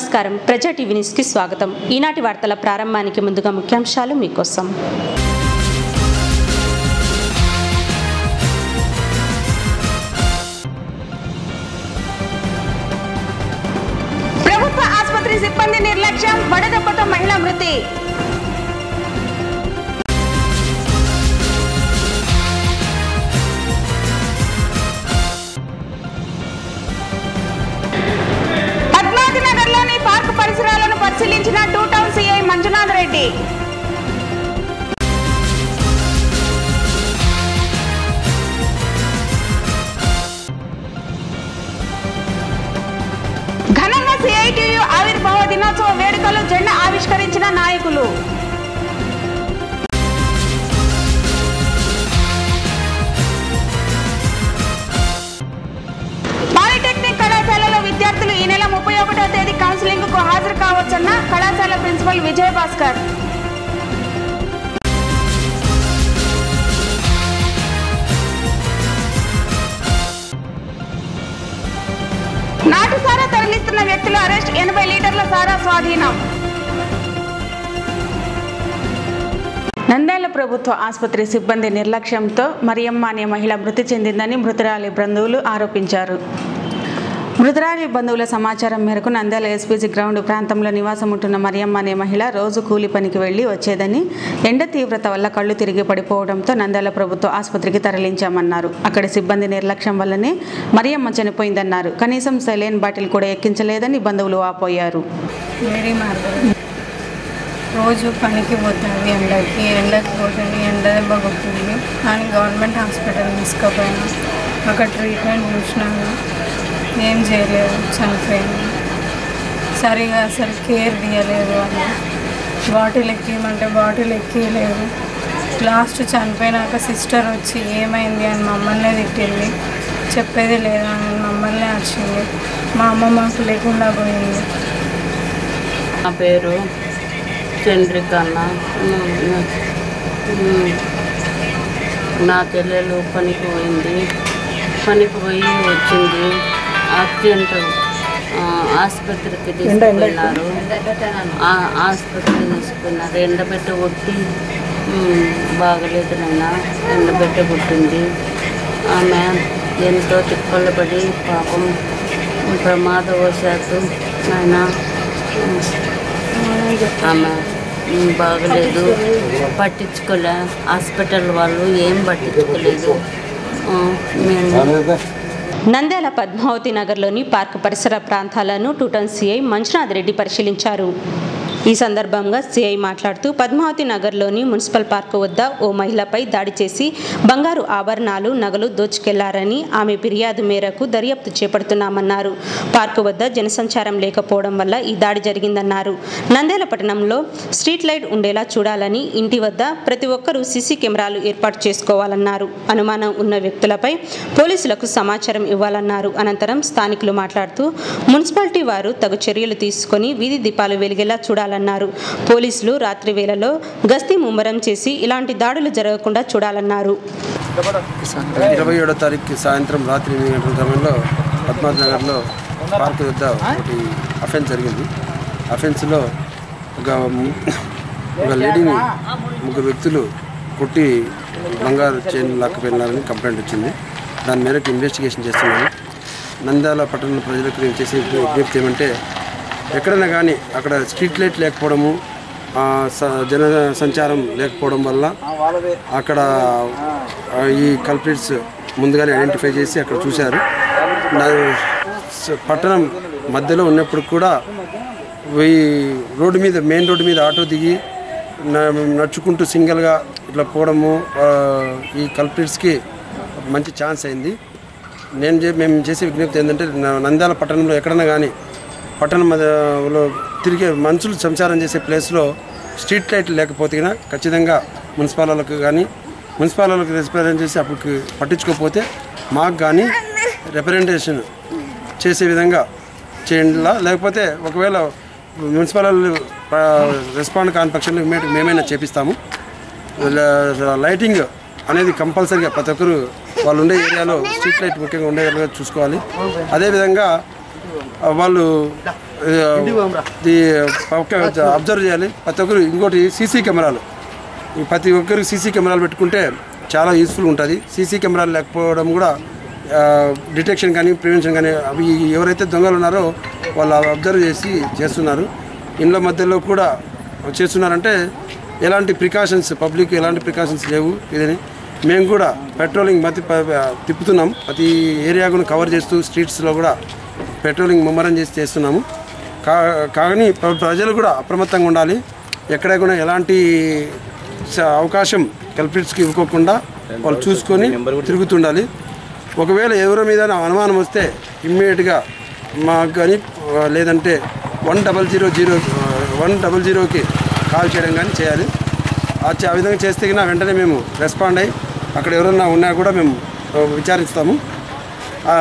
నమస్కారం ప్రజా టీవీ న్యూస్కి స్వాగతం ఈనాటి వార్తల ప్రారంభానికి ముందుగా ముఖ్యాంశాలు మీకోసం ప్రభుత్వ ఆసుపత్రి సిబ్బంది నిర్లక్ష్యం వడదెబ్బతో మహిళ మృతి పద్మావతి నగర్లోని పార్క్ పరిసరాలను పరిశీలించిన two town CI Manjunath Reddy ఘనంగా సిఐటియు ఆవిర్భావ దినోత్సవ వేడుకలు జెండా ఆవిష్కరించిన నాయకులు పాలిటెక్నిక్ కళాశాలలో విద్యార్థులు ఈ నెల ముప్పై ఒకటో తేదీ కౌన్సిలింగ్ కు హాజరు కావచ్చన్న కళాశాల ప్రిన్సిపల్ విజయ్ భాస్కర్ నాటు సారా తరలిస్తున్న వ్యక్తుల అరెస్ట్ ఎనభై లీటర్ల సారా స్వాధీనం నంద్యాల ప్రభుత్వ ఆసుపత్రి సిబ్బంది నిర్లక్ష్యంతో మరియమ్మ అనే మహిళ మృతి చెందిందని మృతురాలి బంధువులు ఆరోపించారు మృతురాలి బంధువుల సమాచారం మేరకు నంద్యాల ఎస్పీజీ గ్రౌండ్ ప్రాంతంలో నివాసం ఉంటున్న మరియమ్మ అనే మహిళ రోజు కూలి పనికి వెళ్లి వచ్చేదని ఎండ తీవ్రత వల్ల కళ్ళు తిరిగి పడిపోవడంతో నంద్యాల ప్రభుత్వ ఆసుపత్రికి తరలించామన్నారు అక్కడి సిబ్బంది నిర్లక్ష్యం వల్లనే మరియమ్మ చనిపోయిందన్నారు కనీసం సెలైన్ బాటిల్ కూడా ఎక్కించలేదని బంధువులు వాపోయారు మేరీ మార్గం రోజు పనికి పోతుంది ఎండకి ఎండకి పోతుంది ఎండ దెబ్బ కొట్టింది కానీ గవర్నమెంట్ హాస్పిటల్ తీసుకుపోయాను అక్కడ ట్రీట్మెంట్ చూసినాను ఏం చేయలేదు చనిపోయింది సరిగా అసలు కేర్ తీయలేదు వాళ్ళు బాటిల్ ఎక్కియమంటే బాటిల్ ఎక్కియలేదు లాస్ట్ చనిపోయినాక సిస్టర్ వచ్చి ఏమైంది అని మమ్మల్నే తిట్టింది చెప్పేది లేదా అని మమ్మల్ని వచ్చింది మా అమ్మ మాకు లేకుండా పోయింది నా పేరు చంద్రిక అన్న ఉమ్, ఉమ్, నా చెల్లెలు పనికి పోయింది పనికి పోయి వచ్చింది అర్జెంట్ ఆ, ఆసుపత్రికి తీసుకుపోయినారు ఆ, ఆసుపత్రికి తీసుకున్నారు ఎండబెట్ట కొట్టి ఉమ్, బాగలేదు నాయన ఎండబెట్ట కొట్టింది ఆమె ఎంతో తిప్పలు పడి పాపం ప్రమాదవశాత్తు ఆయన ఆమె ఉమ్, బాగలేదు పట్టించుకోలే హాస్పిటల్ వాళ్ళు ఏం పట్టించుకోలేదు ఆ, మేము నంద్యాల పద్మావతి నగర్లోని పార్క్ పరిసర ప్రాంతాలను టూటన్ సిఐ మంజునాథ్ రెడ్డి పరిశీలించారు ఈ సందర్భంగా సిఐ మాట్లాడుతూ పద్మావతి నగర్లోని మున్సిపల్ పార్కు వద్ద ఓ మహిళపై దాడి చేసి బంగారు ఆభరణాలు నగలు దోచుకెళ్లారని ఆమె ఫిర్యాదు మేరకు దర్యాప్తు చేపడుతున్నామన్నారు పార్కు వద్ద జనసంచారం లేకపోవడం వల్ల ఈ దాడి జరిగిందన్నారు నంద్యాల పట్టణంలో స్ట్రీట్ లైట్ ఉండేలా చూడాలని ఇంటి వద్ద ప్రతి ఒక్కరూ సీసీ కెమెరాలు ఏర్పాటు చేసుకోవాలన్నారు అనుమానం ఉన్న వ్యక్తులపై పోలీసులకు సమాచారం ఇవ్వాలన్నారు అనంతరం స్థానికులు మాట్లాడుతూ మున్సిపాలిటీ వారు తగు చర్యలు తీసుకొని వీధి దీపాలు వెలిగేలా చూడాలన్నారు పోలీసులు రాత్రి వేళలో గస్తీ ముమ్మరం చేసి ఇలాంటి దాడులు జరగకుండా చూడాలన్నారు ఇరవై ఏడో తారీఖు సాయంత్రం రాత్రి ఎనిమిది గంటల సమయంలో పద్మావతి నగర్లో పార్క్ వద్ద ఒకటి అఫెన్స్ జరిగింది అఫెన్స్లో ఒక ము- ఒక లేడీని ముగ్గురు వ్యక్తులు కొట్టి బంగారు చైన్ లాక్కుపోయినారని కంప్లైంట్ వచ్చింది దాని మేరకు ఇన్వెస్టిగేషన్ చేస్తున్నాను నంద్యాల పట్టణ ప్రజలకు నేను చేసే విజ్ఞప్తి ఏమంటే ఎక్కడైనా కానీ అక్కడ స్ట్రీట్ లైట్ లేకపోవడము ఆ, స- జన సంచారం లేకపోవడం వల్ల అక్కడ ఆ, ఈ కల్ప్రిట్స్ ముందుగానే ఐడెంటిఫై చేసి అక్కడ చూశారు నా- స- పట్టణం మధ్యలో ఉన్నప్పుడు కూడా ఈ రోడ్డు మీద మెయిన్ రోడ్డు మీద ఆటో దిగి న- నడుచుకుంటూ సింగిల్గా ఇట్లా పోవడము ఆ, ఈ కల్ప్రిట్స్కి మంచి ఛాన్స్ అయింది నేను చే మేము చేసే విజ్ఞప్తి ఏంటంటే న- నంద్యాల పట్టణంలో ఎక్కడైనా కానీ పట్టణం మధ్యలో తిరిగే మనుషులు సంచారం చేసే ప్లేస్లో స్ట్రీట్ లైట్లు లేకపోతే కనుక ఖచ్చితంగా మున్సిపల్ వాళ్ళకు కానీ మున్సిపల్ వాళ్ళకి రిప్రజెంట్ చేసి అప్పటికి పట్టించుకోకపోతే మాకు కానీ రిప్రజెంటేషన్ చేసే విధంగా చేయండిలా లేకపోతే ఒకవేళ మున్సిపల్ వాళ్ళు ఆ, రెస్పాండ్ కాని పక్షంలో మే- మేమైనా చేపిస్తాము ల- లైటింగ్ అనేది కంపల్సరీగా ప్రతి ఒక్కరు వాళ్ళు ఉండే ఏరియాలో స్ట్రీట్ లైట్ ముఖ్యంగా ఉండేలాగా చూసుకోవాలి అదేవిధంగా ఆ, వాళ్ళు ఇది అబ్జర్వ్ చేయాలి ప్రతి ఒక్కరు ఇంకోటి సీసీ కెమెరాలు ఈ ప్రతి ఒక్కరికి సీసీ కెమెరాలు పెట్టుకుంటే చాలా యూస్ఫుల్ ఉంటుంది సీసీ కెమెరాలు లేకపోవడం కూడా డిటెక్షన్ కానీ ప్రివెన్షన్ కానీ అవి ఎవరైతే దొంగలు ఉన్నారో వాళ్ళు అబ్జర్వ్ చేసి చేస్తున్నారు ఇండ్ల మధ్యలో కూడా చేస్తున్నారంటే ఎలాంటి ప్రికాషన్స్ పబ్లిక్ ఎలాంటి ప్రికాషన్స్ లేవు ఇదని మేము కూడా పెట్రోలింగ్ మతి ప- తిప్పుతున్నాం ప్రతి ఏరియా కూడా కవర్ చేస్తూ స్ట్రీట్స్లో కూడా పెట్రోలింగ్ ముమ్మరం చేసి చేస్తున్నాము కా కానీ ప్ర- ప్రజలు కూడా అప్రమత్తంగా ఉండాలి ఎక్కడ కూడా ఎలాంటి స- అవకాశం కల్పిట్స్కి ఇవ్వకోకుండా వాళ్ళు చూసుకొని తిరుగుతుండాలి ఒకవేళ ఎవరి మీద అనుమానం వస్తే ఇమ్మీడియట్గా మాకు కానీ ఆ, లేదంటే one double zero zero one double జీరోకి కాల్ చేయడం కానీ చేయాలి ఆ చే- ఆ విధంగా చేస్తే కన్నా వెంటనే మేము రెస్పాండ్ అయ్యి అక్కడ ఎవరన్నా ఉన్నా కూడా మేము ఆ, విచారిస్తాము ఆ,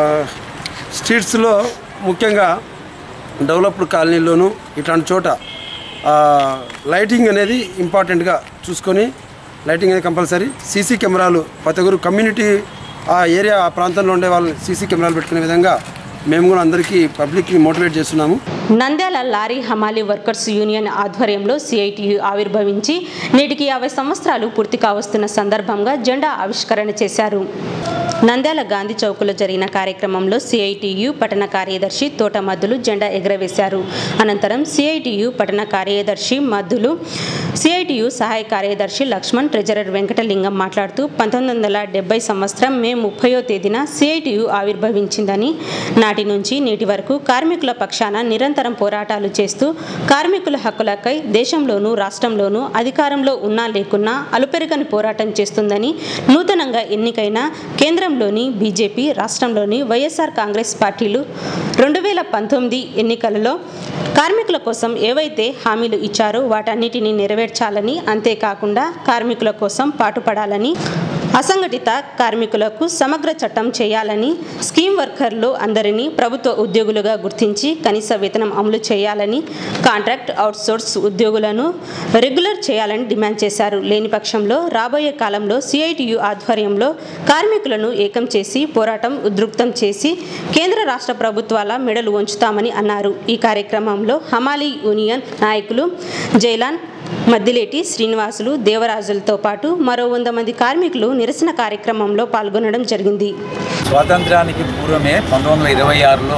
స్ట్రీట్స్లో ముఖ్యంగా డెవలప్డ్ కాలనీలోను ఇట్లాంటి చోట ఆ, లైటింగ్ అనేది ఇంపార్టెంట్గా చూసుకొని లైటింగ్ అనేది కంపల్సరీ సీసీ కెమెరాలు ప్రతి ఒక్కరు కమ్యూనిటీ ఆ ఏరియా ఆ ప్రాంతంలో ఉండే వాళ్ళు సీసీ కెమెరాలు పెట్టుకునే విధంగా మేము కూడా అందరికీ పబ్లిక్ని మోటివేట్ చేస్తున్నాము నంద్యాల లారీ హమాలీ వర్కర్స్ యూనియన్ ఆధ్వర్యంలో సిఐటియు ఆవిర్భవించి నేటికి యాభై సంవత్సరాలు పూర్తి కావస్తున్న సందర్భంగా జెండా ఆవిష్కరణ చేశారు నంద్యాల గాంధీ చౌక్లో జరిగిన కార్యక్రమంలో సిఐటియు పట్టణ కార్యదర్శి తోట మద్దులు జెండా ఎగరవేశారు అనంతరం సిఐటియు పట్టణ కార్యదర్శి మద్దులు సిఐటియు సహాయ కార్యదర్శి లక్ష్మణ్ ట్రెజరర్ వెంకటలింగం మాట్లాడుతూ పంతొమ్మిది వందల డెబ్బై సంవత్సరం మే ముప్పయో తేదీన సిఐటియు ఆవిర్భవించిందని నాటి నుంచి నేటి వరకు కార్మికుల పక్షాన నిరంతరం పోరాటాలు చేస్తూ కార్మికుల హక్కులకై దేశంలోనూ రాష్ట్రంలోనూ అధికారంలో ఉన్నా లేకున్నా అలుపెరగని పోరాటం చేస్తుందని నూతనంగా ఎన్నికైన కేంద్రంలోని బీజేపీ రాష్ట్రంలోని వైఎస్ఆర్ కాంగ్రెస్ పార్టీలు రెండు వేల పంతొమ్మిది ఎన్నికలలో కార్మికుల కోసం ఏవైతే హామీలు ఇచ్చారో వాటన్నిటిని నెరవేర్చాలని అంతేకాకుండా కార్మికుల కోసం పాటుపడాలని అసంఘటిత కార్మికులకు సమగ్ర చట్టం చేయాలని స్కీమ్ వర్కర్లు అందరినీ ప్రభుత్వ ఉద్యోగులుగా గుర్తించి కనీస వేతనం అమలు చేయాలని కాంట్రాక్ట్ అవుట్సోర్స్ ఉద్యోగులను రెగ్యులర్ చేయాలని డిమాండ్ చేశారు లేని పక్షంలో రాబోయే కాలంలో సిఐటియు ఆధ్వర్యంలో కార్మికులను ఏకం చేసి పోరాటం ఉద్రిక్తం చేసి కేంద్ర రాష్ట్ర ప్రభుత్వాల మెడలు వంచుతామని అన్నారు ఈ కార్యక్రమంలో హమాలీ యూనియన్ నాయకులు జైలాన్ మద్దిలేటి శ్రీనివాసులు దేవరాజులతో పాటు మరో వంద మంది కార్మికులు నిరసన కార్యక్రమంలో పాల్గొనడం జరిగింది స్వాతంత్రానికి పూర్వమే పంతొమ్మిది వందల ఇరవై ఆరులో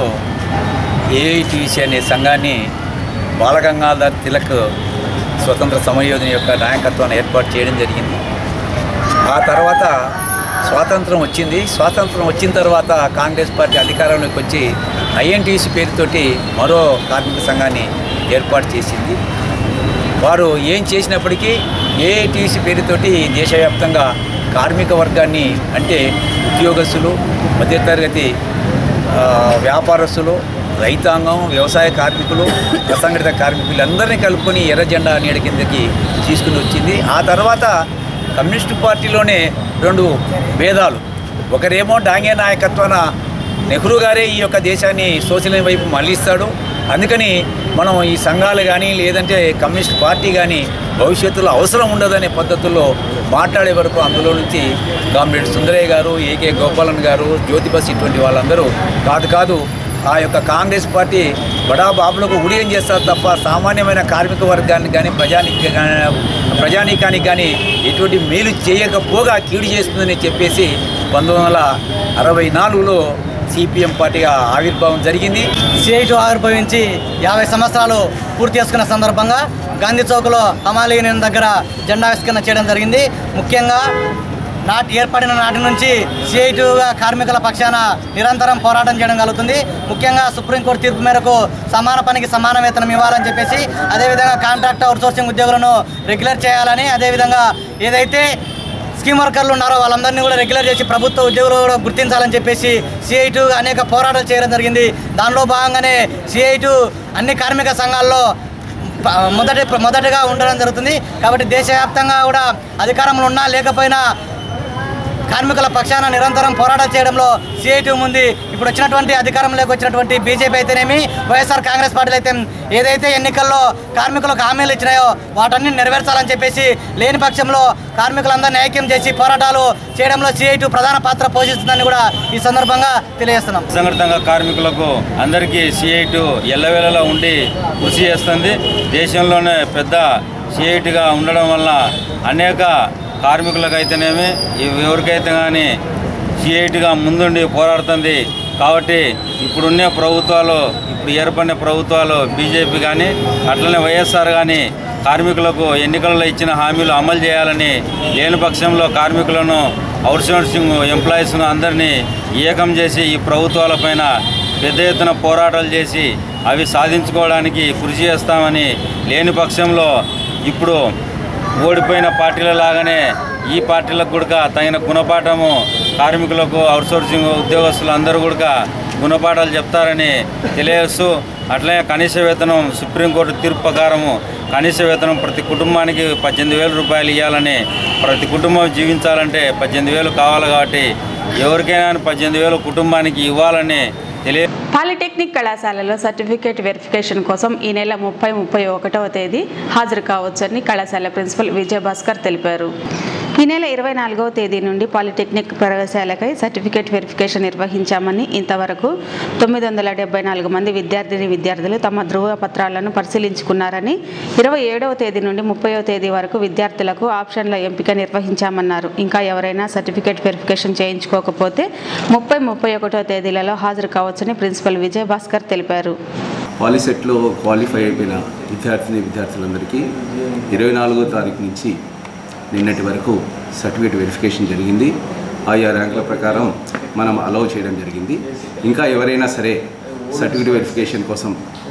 ఏఐటీసీ అనే సంఘాన్ని బాలగంగాధర్ తిలక్ స్వతంత్ర సమయోజన యొక్క నాయకత్వాన్ని ఏర్పాటు చేయడం జరిగింది ఆ తర్వాత స్వాతంత్రం వచ్చింది స్వాతంత్రం వచ్చిన తర్వాత కాంగ్రెస్ పార్టీ అధికారంలోకి వచ్చి ఐఎన్టీసీ పేరుతోటి మరో కార్మిక సంఘాన్ని ఏర్పాటు చేసింది వారు ఏం చేసినప్పటికీ ఏఐటీసీ పేరుతోటి దేశవ్యాప్తంగా కార్మిక వర్గాన్ని అంటే ఉద్యోగస్తులు మధ్యతరగతి ఆ, వ్యాపారస్తులు రైతాంగం వ్యవసాయ కార్మికులు అసంఘటిత కార్మికులు అందరినీ కలుపుకొని ఎర్ర జెండా నీడ కిందకి తీసుకుని వచ్చింది ఆ తర్వాత కమ్యూనిస్టు పార్టీలోనే రెండు భేదాలు ఒకరేమో డాంగే నాయకత్వాన నెహ్రూ గారే ఈ యొక్క దేశాన్ని సోషలిజం వైపు మళ్ళిస్తాడు అందుకని మనం ఈ సంఘాలు కానీ లేదంటే కమ్యూనిస్ట్ పార్టీ కానీ భవిష్యత్తులో అవసరం ఉండదనే పద్ధతుల్లో మాట్లాడే వరకు అందులో నుంచి కామ్రేడ్ సుందరయ్య గారు ఏకే గోపాలన్ గారు జ్యోతిబస్ ఇటువంటి వాళ్ళందరూ కాదు కాదు ఆ యొక్క కాంగ్రెస్ పార్టీ బడా బాబులకు ఉడియం చేస్తారు తప్ప సామాన్యమైన కార్మిక వర్గానికి కానీ ప్రజానికి ప్రజానీకానికి కానీ ఎటువంటి మేలు చేయకపోగా కీడు చేస్తుందని చెప్పేసి పంతొమ్మిది వందల అరవై నాలుగులో సిపిఎం పార్టీగా ఆవిర్భావం జరిగింది సిఐటి ఆవిర్భవించి యాభై సంవత్సరాలు పూర్తి చేసుకున్న సందర్భంగా గాంధీ చౌక్లో హమాలీ యూనియన్ దగ్గర జెండావిష్కరణ చేయడం జరిగింది ముఖ్యంగా నాటి ఏర్పడిన నాటి నుంచి సిఐటిగా కార్మికుల పక్షాన నిరంతరం పోరాటం చేయడం కలుగుతుంది ముఖ్యంగా సుప్రీంకోర్టు తీర్పు మేరకు సమాన పనికి సమాన వేతనం ఇవ్వాలని చెప్పేసి అదేవిధంగా కాంట్రాక్ట్ అవుట్సోర్సింగ్ ఉద్యోగులను రెగ్యులర్ చేయాలని అదేవిధంగా ఏదైతే స్కీమ్ వర్కర్లు ఉన్నారో వాళ్ళందరినీ కూడా రెగ్యులర్ చేసి ప్రభుత్వ ఉద్యోగులు కూడా గుర్తించాలని చెప్పేసి సిఐటు అనేక పోరాటాలు చేయడం జరిగింది దానిలో భాగంగానే సిఐటు అన్ని కార్మిక సంఘాల్లో ప- మొదటి మొదటగా ఉండడం జరుగుతుంది కాబట్టి దేశవ్యాప్తంగా కూడా అధికారంలో ఉన్నా లేకపోయినా కార్మికుల పక్షాన నిరంతరం పోరాటం చేయడంలో సిఐటి ఉంది ఇప్పుడు వచ్చినటువంటి అధికారంలోకి వచ్చినటువంటి బీజేపీ అయితేనేమి వైఎస్ఆర్ కాంగ్రెస్ పార్టీలు అయితే ఏదైతే ఎన్నికల్లో కార్మికులకు హామీలు ఇచ్చినాయో వాటన్ని నెరవేర్చాలని చెప్పేసి లేని పక్షంలో కార్మికులందరినీ ఐక్యం చేసి పోరాటాలు చేయడంలో సిఐటి ప్రధాన పాత్ర పోషిస్తుందని కూడా ఈ సందర్భంగా తెలియజేస్తున్నాం సంఘటితంగా కార్మికులకు అందరికీ సిఐటు ఎల్లవేళలా ఉండి కృషి చేస్తుంది దేశంలోనే పెద్ద సిఐటిగా ఉండడం వల్ల అనేక కార్మికులకైతేనేమి ఎవరికైతే కానీ సిఐటిగా ముందుండి పోరాడుతుంది కాబట్టి ఇప్పుడున్న ప్రభుత్వాలు ఇప్పుడు ఏర్పడిన ప్రభుత్వాలు బీజేపీ కానీ అట్లనే వైఎస్ఆర్ కానీ కార్మికులకు ఎన్నికల్లో ఇచ్చిన హామీలు అమలు చేయాలని లేని పక్షంలో కార్మికులను అవుట్సోర్సింగ్ ఎంప్లాయీస్ను అందరినీ ఏకం చేసి ఈ ప్రభుత్వాలపైన పెద్ద ఎత్తున పోరాటాలు చేసి అవి సాధించుకోవడానికి కృషి చేస్తామని లేని పక్షంలో ఇప్పుడు ఓడిపోయిన పార్టీల లాగానే ఈ పార్టీలకు కూడా తగిన గుణపాఠము కార్మికులకు అవుట్సోర్సింగ్ ఉద్యోగస్తులు అందరూ కూడా గుణపాఠాలు చెప్తారని తెలియజేస్తూ అట్లనే కనీస వేతనం సుప్రీంకోర్టు తీర్పు ప్రకారము కనీస వేతనం ప్రతి కుటుంబానికి పద్దెనిమిది వేల రూపాయలు ఇవ్వాలని ప్రతి కుటుంబం జీవించాలంటే పద్దెనిమిది వేలు కావాలి కాబట్టి ఎవరికైనా పద్దెనిమిది వేలు కుటుంబానికి ఇవ్వాలని తెలియ పాలిటెక్నిక్ కళాశాలలో సర్టిఫికేట్ వెరిఫికేషన్ కోసం ఈ నెల ముప్పై ముప్పై ఒకటవ తేదీ హాజరు కావచ్చని కళాశాల ప్రిన్సిపల్ విజయభాస్కర్ తెలిపారు ఈ నెల ఇరవై నాలుగవ తేదీ నుండి పాలిటెక్నిక్ ప్రవేశాలకై సర్టిఫికేట్ వెరిఫికేషన్ నిర్వహించామని ఇంతవరకు తొమ్మిది వందల డెబ్బై నాలుగు మంది విద్యార్థిని విద్యార్థులు తమ ధృవ పత్రాలను పరిశీలించుకున్నారని ఇరవై ఏడవ తేదీ నుండి ముప్పైవ తేదీ వరకు విద్యార్థులకు ఆప్షన్ల ఎంపిక నిర్వహించామన్నారు ఇంకా ఎవరైనా సర్టిఫికేట్ వెరిఫికేషన్ చేయించుకోకపోతే ముప్పై ముప్పై ఒకటో తేదీలలో హాజరు కావచ్చని ప్రిన్సిపల్ విజయభాస్కర్ తెలిపారు పాలిసెట్లో క్వాలిఫై అయిపోయిన విద్యార్థిని విద్యార్థులందరికీ ఇరవై నాలుగో తారీఖు నుంచి నిన్నటి వరకు సర్టిఫికేట్ వెరిఫికేషన్ జరిగింది ఆయా ర్యాంకుల ప్రకారం మనం అలౌ చేయడం జరిగింది ఇంకా ఎవరైనా సరే సర్టిఫికేట్ వెరిఫికేషన్ కోసం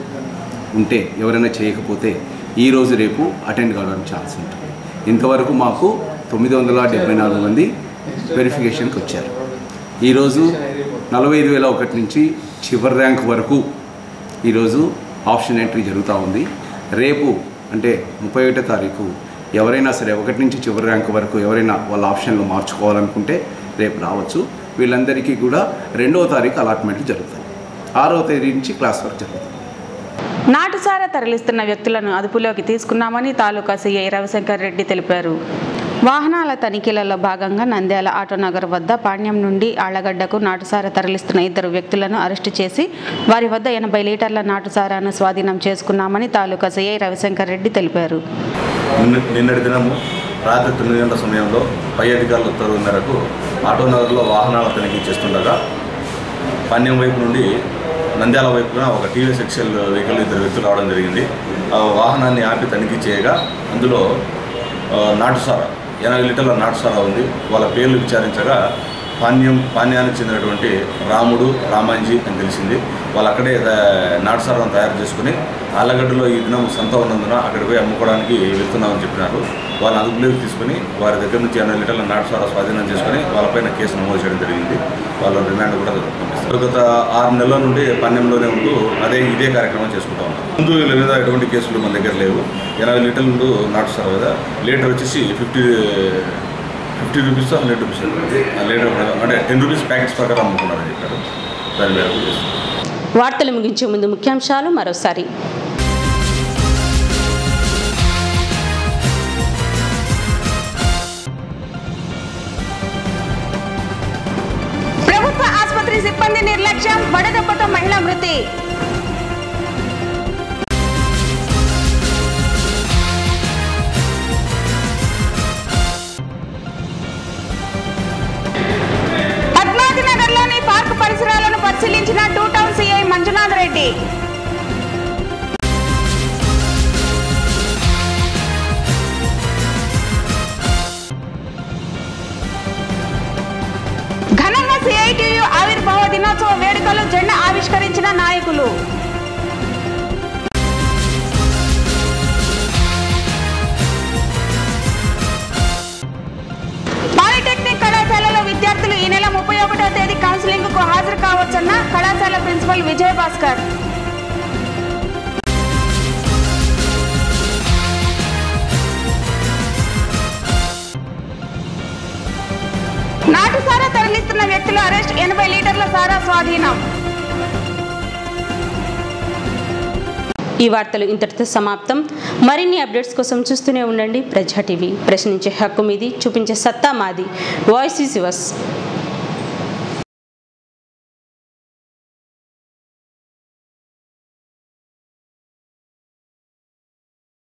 ఉంటే ఎవరైనా చేయకపోతే ఈ రోజు రేపు అటెండ్ కావడానికి ఛాన్స్ ఉంటుంది ఇంతవరకు మాకు తొమ్మిది వందల డెబ్బై నాలుగు మంది వెరిఫికేషన్కి వచ్చారు ఈరోజు నలభై ఐదు వేల ఒకటి నుంచి చివరి ర్యాంక్ వరకు ఈరోజు ఆప్షన్ ఎంట్రీ జరుగుతూ ఉంది రేపు అంటే ముప్పై ఒకటో తారీఖు ఎవరైనా సరే ఒకటి నుంచి చివరి ర్యాంక్ వరకు ఎవరైనా వాళ్ళ ఆప్షన్లు మార్చుకోవాలనుకుంటే రేపు రావచ్చు వీళ్ళందరికీ కూడా రెండవ తారీఖు అలాట్మెంట్లు జరుగుతాయి ఆరవ తేదీ నుంచి క్లాస్ వర్క్ జరుగుతుంది నాటుసారా తరలిస్తున్న వ్యక్తులను అదుపులోకి తీసుకున్నామని తాలూకా సీఐ రవిశంకర్ రెడ్డి తెలిపారు వాహనాల తనిఖీలలో భాగంగా నంద్యాల ఆటోనగర్ వద్ద పాణ్యం నుండి ఆళ్లగడ్డకు నాటుసారా తరలిస్తున్న ఇద్దరు వ్యక్తులను అరెస్టు చేసి వారి వద్ద ఎనభై లీటర్ల నాటుసారాను స్వాధీనం చేసుకున్నామని తాలూకా సీఐ రవిశంకర్ రెడ్డి తెలిపారు నిన్న నిన్నటి దినము రాత్రి తొమ్మిది గంటల సమయంలో పై అధికారుల ఉత్తర్వు మేరకు ఆటోనగర్లో వాహనాల తనిఖీ చేస్తుండగా పాణ్యం వైపు నుండి నంద్యాల వైపున ఒక టీవీఎస్ ఎక్సెల్ వెహికల్ ఇద్దరు వ్యక్తులు రావడం జరిగింది ఆ వాహనాన్ని ఆపి తనిఖీ చేయగా అందులో ఆ, నాటుసారా ఎనభై లీటర్ల నాటుసారా ఉంది వాళ్ళ పేర్లు విచారించగా పాణ్యం పాణ్యానికి చెందినటువంటి రాముడు రామాంజీ అని తెలిసింది వాళ్ళు అక్కడే ఆ, నాటుసారాను తయారు చేసుకుని ఆలగడ్డలో ఈ దినం సంత ఉన్నందున అక్కడికి పోయి అమ్ముకోవడానికి వెళ్తున్నామని చెప్పినారు వాళ్ళని అదుపులోకి తీసుకుని వారి దగ్గర నుంచి ఎనభై లీటర్ల నాటుసారా స్వాధీనం చేసుకుని వాళ్ళపైన కేసు నమోదు చేయడం జరిగింది వాళ్ళ రిమాండ్ కూడా పంపిస్తారు గత ఆరు నెలల నుండి పన్నెండులోనే ఉంటూ అదే ఇదే కార్యక్రమం చేసుకుంటా ఉన్నాం ముందు వీళ్ళ మీద ఎటువంటి కేసులు మన దగ్గర లేవు ఎనభై లీటర్లు నాటుసారా కదా లీటర్ వచ్చేసి fifty fifty rupees hundred rupees ఆ లీటర్ అంటే టెన్ రూపీస్ ప్యాకెట్స్ ప్రకారం అమ్ముకున్నారని చెప్పారు దాని మేరకు చేస్తున్నాం వార్తలు ముగించే ముందు ముఖ్యాంశాలు మరోసారి ప్రభుత్వ ఆసుపత్రి సిబ్బంది నిర్లక్ష్యం వడదెబ్బతో మహిళ మృతి పద్మావతి నగర్లోని పార్క్ పరిసరాలను పరిశీలించిన two town CI Manjunath Reddy ఘనంగా సిఐటియు ఆవిర్భావ దినోత్సవ వేడుకలు జెండా ఆవిష్కరించిన నాయకులు పాలిటెక్నిక్ కళాశాలలో విద్యార్థులు ఈ నెల ముప్పై ఒకటో తేదీ కౌన్సిలింగ్ కు హాజరు కావచ్చన్న కళాశాల ప్రిన్సిపల్ విజయ్ భాస్కర్ నాటు సారా తరలిస్తున్న వ్యక్తుల అరెస్ట్ ఎనభై లీటర్ల సారా స్వాధీనం ఈ వార్తలు ఇంతటితో సమాప్తం మరిన్ని అప్డేట్స్ కోసం చూస్తూనే ఉండండి ప్రజా టీవీ ప్రశ్నించే హక్కు మీది చూపించే సత్తా మాది వాయిస్ ఈజ్ యువర్స్